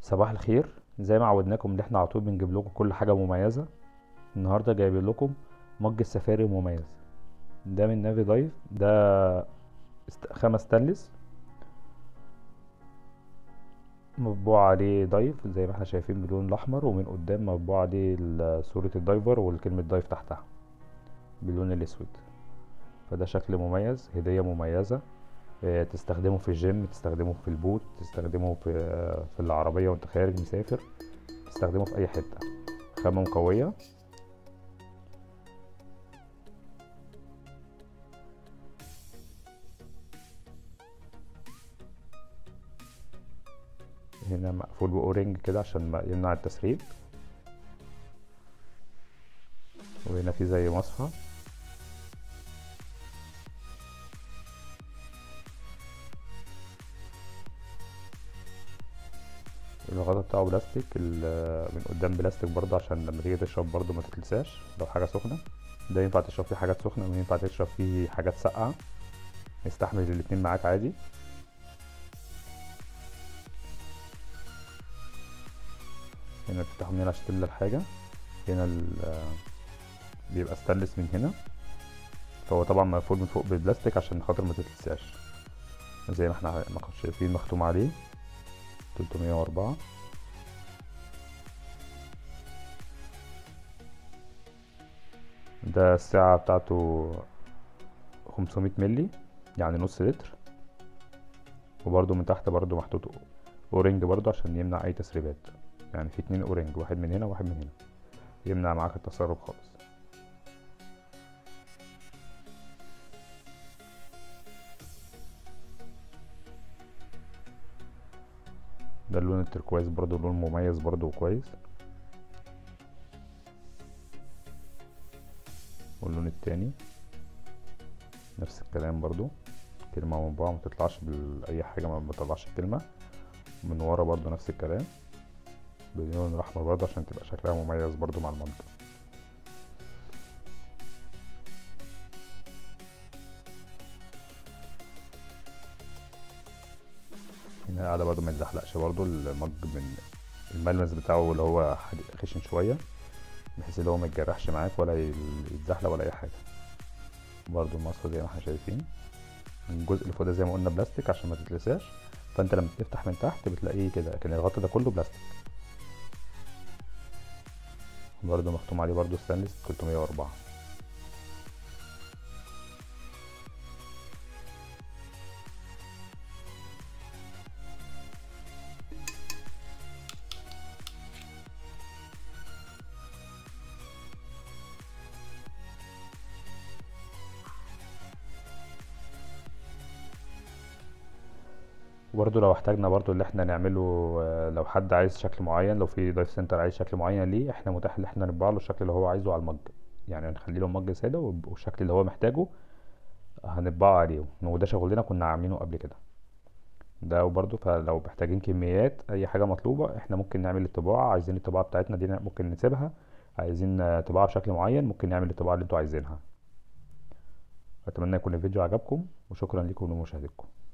صباح الخير زي ما عودناكم ان احنا على طول بنجيب لكم كل حاجة مميزة النهاردة جايبين لكم مج السفاري مميز ده من نافي دايف ده است- خامة ستانلس مطبوع عليه دايف زي ما احنا شايفين باللون الاحمر ومن قدام مطبوع عليه ال- صورة الدايفر والكلمة دايف تحتها باللون الاسود فده شكل مميز هدية مميزة آه، تستخدمه في الجيم تستخدمه في البوت تستخدمه في آه، في العربية وانت خارج مسافر تستخدمه في اي حتة خامة قوية هنا مقفول بأورنج كده عشان ما يمنع التسريب وهنا في زي مصفى الغطا بتاعه بلاستيك ال- من قدام بلاستيك برضه عشان لما تيجي تشرب برضه ما تتلساش لو حاجة سخنة ده ينفع تشرب فيه حاجات سخنة وينفع تشرب فيه حاجات ساقعة يستحمل الاتنين معاك عادي هنا بتفتحه من هنا عشان تملى الحاجة هنا ال- بيبقى ستانلس من هنا فهو طبعا مقفول من فوق بالبلاستيك عشان خاطر ما تتلساش زي ما احنا ما كنا شايفين مختوم عليه 304 ده الساعة بتاعته 500 ملي يعني نص لتر وبرده من تحت برده محطوط اورنج برده عشان يمنع اي تسريبات يعني في اتنين اورنج واحد من هنا وواحد من هنا يمنع معاك التسرب خالص ده اللون التركواز برضو لون مميز برضو وكويس واللون التاني نفس الكلام برضو كلمة من بعض ما تطلعش بأي حاجة ما بتطلعش الكلمة من ورا برضو نفس الكلام باللون الأحمر برضو عشان تبقى شكلها مميز برضو مع المنطقة هنا قاعدة برضو ما يتزحلقش برضو المج من الملمس بتاعه اللي هو حد- خشن شوية بحيث اللي هو ما يتجرحش معاك ولا يل- يتزحلق ولا أي حاجة برضو المصفى زي ما احنا شايفين الجزء اللي فوق ده زي ما قلنا بلاستيك عشان ما تتلساش فانت لما تفتح من تحت بتلاقيه كده لكن الغطا ده كله بلاستيك برضو مختوم عليه برضو ستانلس 304 وبرضه لو احتاجنا برضه اللي احنا نعمله آه، لو حد عايز شكل معين لو في دايف سنتر عايز شكل معين ليه احنا متاح ان احنا نطبع له الشكل اللي هو عايزه على المج يعني نخلي له مج ساده وب- والشكل اللي هو محتاجه هنطبعه عليه وده شغلنا كنا عاملينه قبل كده ده وبرضه فلو محتاجين كميات اي حاجه مطلوبه احنا ممكن نعمل الطباعه عايزين الطباعه بتاعتنا دي ممكن نسيبها عايزين آه، طباعه بشكل معين ممكن نعمل الطباعه اللي انتوا عايزينها اتمنى يكون الفيديو عجبكم وشكرا لكم لمشاهدتكم